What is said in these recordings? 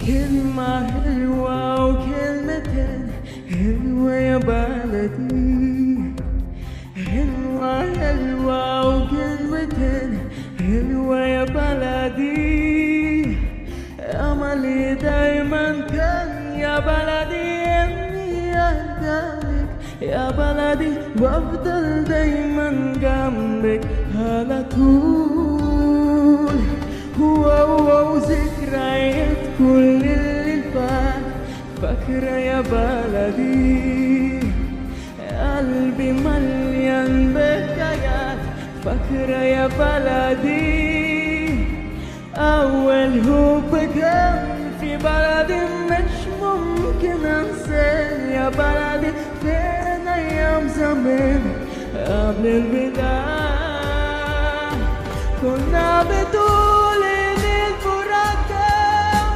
كلمة حلوة وكلمتين حلوة يا بلدي حلوة حلوة وكلمتين حلوة يا بلدي أملي دايما كان يا بلدي إني أهدالك يا بلدي وأفضل دايما جنبك على طول هو هو ذكريات كل اللي فات فاكرة يا بلدي قلبي مليان بحكايات فاكرة يا بلدي أول حب كان في بلدي مش ممكن أنساه يا بلدي فين أيام زمان قبل البداية كنا بطول إن الفراق كان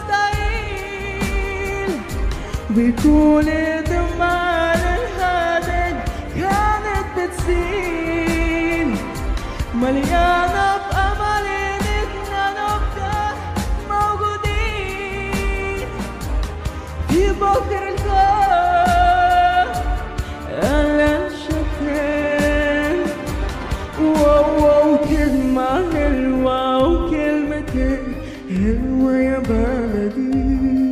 مستحيل بكل دمار الهادن كانت بتسيل مليانة بأمل إننا نبقى موجودين في بكر الخير على الشتين واو واو كلمة حلوة وكلمتين حلوة يا بلدي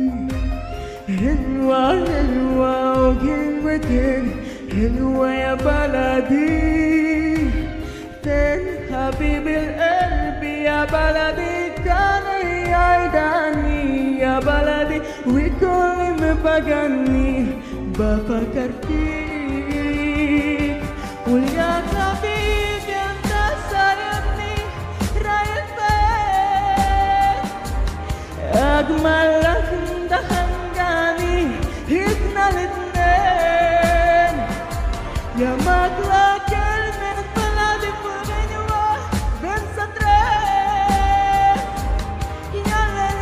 حلوة حلوة وكلمتين حلوة يا بلدي فين حبيب القلب يا بلدي كان يعيدني يا بلدي وكل ما بغني بفكر فيك ويا حبيبي انت سايبني رايح فين أجمل لك دهنجاني إحنا الاتنين يا مطلع كلمة بلدي فغنوة بين سطرين يا ليل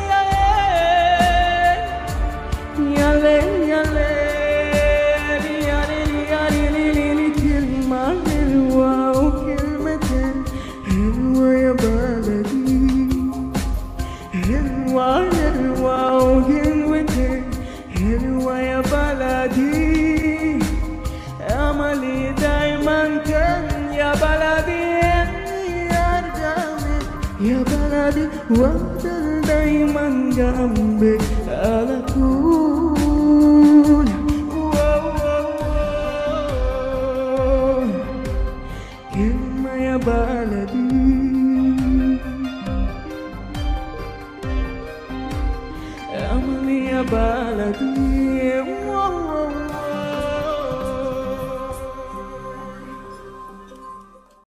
يا ليل يا ليل يا ليل يا ليل يا ليل يا ليل كلمة حلوة وكلمتين حلوة يا بلدي حلوة حلوة وكلمتين حلوة يا بلدي أملي دايما كان يا بلدي إني أرجع لك يا بلدي وأفضل دايما جنبك على طول واو واو واو. كلمة يا بلدي أملي يا بلدي